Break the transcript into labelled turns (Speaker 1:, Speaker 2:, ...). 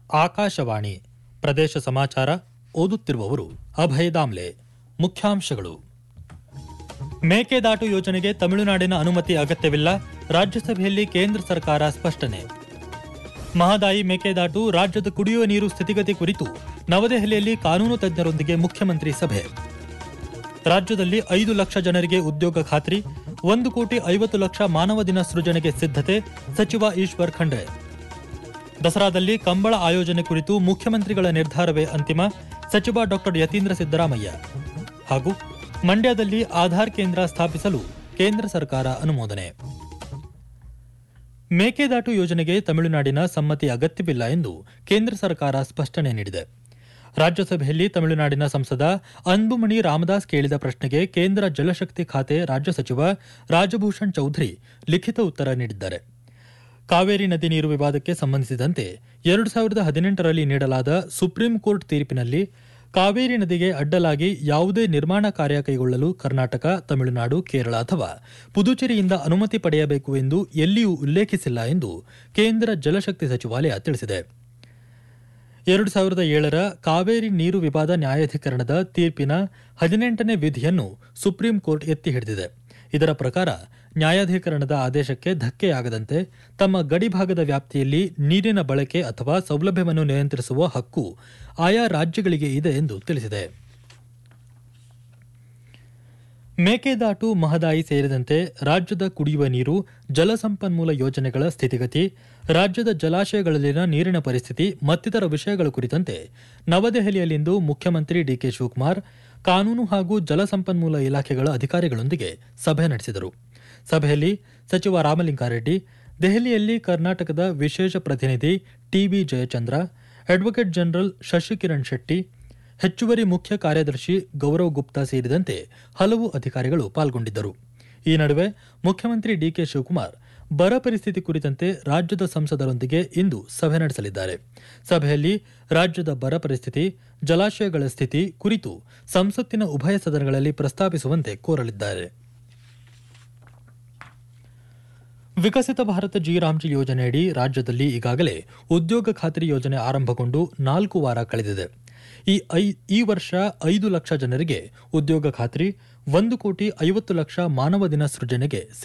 Speaker 1: ಆಕಾಶವಾಣಿ ಪ್ರದೇಶ ಸಮಾಚಾರ ಓದುತ್ತಿರುವವರು ಅಭಯ ದಾಮ್ಲೆ ಮುಖ್ಯಾಂಶಗಳು ಮೇಕೆದಾಟು ಯೋಜನೆಗೆ ತಮಿಳುನಾಡಿನ ಅನುಮತಿ ಅಗತ್ಯವಿಲ್ಲ ರಾಜ್ಯಸಭೆಯಲ್ಲಿ ಕೇಂದ್ರ ಸರ್ಕಾರ ಸ್ಪಷ್ಟನೆ ಮಹದಾಯಿ ಮೇಕೆದಾಟು ರಾಜ್ಯದ ಕುಡಿಯುವ ನೀರು ಸ್ಥಿತಿಗತಿ ಕುರಿತು ನವದೆಹಲಿಯಲ್ಲಿ ಕಾನೂನು ತಜ್ಞರೊಂದಿಗೆ ಮುಖ್ಯಮಂತ್ರಿ ಸಭೆ ರಾಜ್ಯದಲ್ಲಿ ಐದು ಲಕ್ಷ ಜನರಿಗೆ ಉದ್ಯೋಗ ಖಾತ್ರಿ ಒಂದು ಕೋಟಿ ಐವತ್ತು ಲಕ್ಷ ಮಾನವ ದಿನ ಸೃಜನೆಗೆ ಸಿದ್ಧತೆ ಸಚಿವ ಈಶ್ವರ್ ಖಂಡ್ರೆ ದಸರಾದಲ್ಲಿ ಕಂಬಳ ಆಯೋಜನೆ ಕುರಿತು ಮುಖ್ಯಮಂತ್ರಿಗಳ ನಿರ್ಧಾರವೇ ಅಂತಿಮ ಸಚಿವ ಡಾಕ್ಟರ್ ಯತೀಂದ್ರ ಸಿದ್ದರಾಮಯ್ಯ ಹಾಗೂ ಮಂಡ್ಯದಲ್ಲಿ ಆಧಾರ್ ಕೇಂದ್ರ ಸ್ಥಾಪಿಸಲು ಕೇಂದ್ರ ಸರ್ಕಾರ ಅನುಮೋದನೆ ಮೇಕೆದಾಟು ಯೋಜನೆಗೆ ತಮಿಳುನಾಡಿನ ಸಮ್ಮತಿ ಅಗತ್ಯವಿಲ್ಲ ಎಂದು ಕೇಂದ್ರ ಸರ್ಕಾರ ಸ್ಪಷ್ಟನೆ ನೀಡಿದೆ ರಾಜ್ಯಸಭೆಯಲ್ಲಿ ತಮಿಳುನಾಡಿನ ಸಂಸದ ಅನ್ಬುಮಣಿ ರಾಮದಾಸ್ ಕೇಳಿದ ಪ್ರಶ್ನೆಗೆ ಕೇಂದ್ರ ಜಲಶಕ್ತಿ ಖಾತೆ ರಾಜ್ಯ ಸಚಿವ ರಾಜಭೂಷಣ್ ಚೌಧರಿ ಲಿಖಿತ ಉತ್ತರ ನೀಡಿದ್ದಾರೆ ಕಾವೇರಿ ನದಿ ನೀರು ವಿವಾದಕ್ಕೆ ಸಂಬಂಧಿಸಿದಂತೆ ಎರಡು ಸಾವಿರದ ಹದಿನೆಂಟರಲ್ಲಿ ನೀಡಲಾದ ಸುಪ್ರೀಂ ಕೋರ್ಟ್ ತೀರ್ಪಿನಲ್ಲಿ ಕಾವೇರಿ ನದಿಗೆ ಅಡ್ಡಲಾಗಿ ಯಾವುದೇ ನಿರ್ಮಾಣ ಕಾರ್ಯ ಕೈಗೊಳ್ಳಲು ಕರ್ನಾಟಕ ತಮಿಳುನಾಡು ಕೇರಳ ಅಥವಾ ಪುದುಚೇರಿಯಿಂದ ಅನುಮತಿ ಪಡೆಯಬೇಕು ಎಂದು ಎಲ್ಲಿಯೂ ಉಲ್ಲೇಖಿಸಿಲ್ಲ ಎಂದು ಕೇಂದ್ರ ಜಲಶಕ್ತಿ ಸಚಿವಾಲಯ ತಿಳಿಸಿದೆ ಎರಡು ಸಾವಿರದ ಏಳರ ಕಾವೇರಿ ನೀರು ವಿವಾದ ನ್ಯಾಯಾಧಿಕರಣದ ತೀರ್ಪಿನ ಹದಿನೆಂಟನೇ ವಿಧಿಯನ್ನು ಸುಪ್ರೀಂ ಕೋರ್ಟ್ ಎತ್ತಿ ಹಿಡಿದಿದೆ ಇದರ ಪ್ರಕಾರ ನ್ಯಾಯಾಧಿಕರಣದ ಆದೇಶಕ್ಕೆ ಧಕ್ಕೆಯಾಗದಂತೆ ತಮ್ಮ ಗಡಿಭಾಗದ ವ್ಯಾಪ್ತಿಯಲ್ಲಿ ನೀರಿನ ಬಳಕೆ ಅಥವಾ ಸೌಲಭ್ಯವನ್ನು ನಿಯಂತ್ರಿಸುವ ಹಕ್ಕು ಆಯಾ ರಾಜ್ಯಗಳಿಗೆ ಇದೆ ಎಂದು ತಿಳಿಸಿದೆ ಮೇಕೆದಾಟು ಮಹದಾಯಿ ಸೇರಿದಂತೆ ರಾಜ್ಯದ ಕುಡಿಯುವ ನೀರು ಜಲಸಂಪನ್ಮೂಲ ಯೋಜನೆಗಳ ಸ್ಥಿತಿಗತಿ ರಾಜ್ಯದ ಜಲಾಶಯಗಳಲ್ಲಿನ ನೀರಿನ ಪರಿಸ್ಥಿತಿ ಮತ್ತಿತರ ವಿಷಯಗಳ ಕುರಿತಂತೆ ನವದೆಹಲಿಯಲ್ಲಿಂದು ಮುಖ್ಯಮಂತ್ರಿ ಡಿಕೆ ಶಿವಕುಮಾರ್ ಕಾನೂನು ಹಾಗೂ ಜಲಸಂಪನ್ಮೂಲ ಇಲಾಖೆಗಳ ಅಧಿಕಾರಿಗಳೊಂದಿಗೆ ಸಭೆ ನಡೆಸಿದರು ಸಭೆಯಲ್ಲಿ ಸಚಿವ ರಾಮಲಿಂಗಾರೆಡ್ಡಿ ದೆಹಲಿಯಲ್ಲಿ ಕರ್ನಾಟಕದ ವಿಶೇಷ ಪ್ರತಿನಿಧಿ TB Jayachandra advocate general Shashikiran Shetty ಹೆಚ್ಚುವರಿ ಮುಖ್ಯ ಕಾರ್ಯದರ್ಶಿ ಗೌರವ್ ಗುಪ್ತಾ ಸೇರಿದಂತೆ ಹಲವು ಅಧಿಕಾರಿಗಳು ಪಾಲ್ಗೊಂಡಿದ್ದರು ಈ ನಡುವೆ ಮುಖ್ಯಮಂತ್ರಿ ಡಿಕೆ ಶಿವಕುಮಾರ್ ಬರ ಪರಿಸ್ಥಿತಿ ಕುರಿತಂತೆ ರಾಜ್ಯದ ಸಂಸದರೊಂದಿಗೆ ಇಂದು ಸಭೆ ನಡೆಸಲಿದ್ದಾರೆ ಸಭೆಯಲ್ಲಿ ರಾಜ್ಯದ ಬರ ಪರಿಸ್ಥಿತಿ ಜಲಾಶಯಗಳ ಸ್ಥಿತಿ ಕುರಿತು ಸಂಸತ್ತಿನ ಉಭಯ ಸದನಗಳಲ್ಲಿ ಪ್ರಸ್ತಾಪಿಸುವಂತೆ ಕೋರಲಿದ್ದಾರೆ ವಿಕಸಿತ ಭಾರತ ಜಿ ರಾಮ್ಜಿ ಯೋಜನೆಯಡಿ ರಾಜ್ಯದಲ್ಲಿ ಈಗಾಗಲೇ ಉದ್ಯೋಗ ಖಾತ್ರಿ ಯೋಜನೆ ಆರಂಭಗೊಂಡು ನಾಲ್ಕು ವಾರ ಕಳೆದಿದೆ ಈ ಐ ಈ ವರ್ಷ ಐದು ಲಕ್ಷ ಜನರಿಗೆ ಉದ್ಯೋಗ ಖಾತ್ರಿ ಒಂದು ಕೋಟಿ ಐವತ್ತು ಲಕ್ಷ ಮಾನವ ದಿನ ಸೃಜನೆಗೆ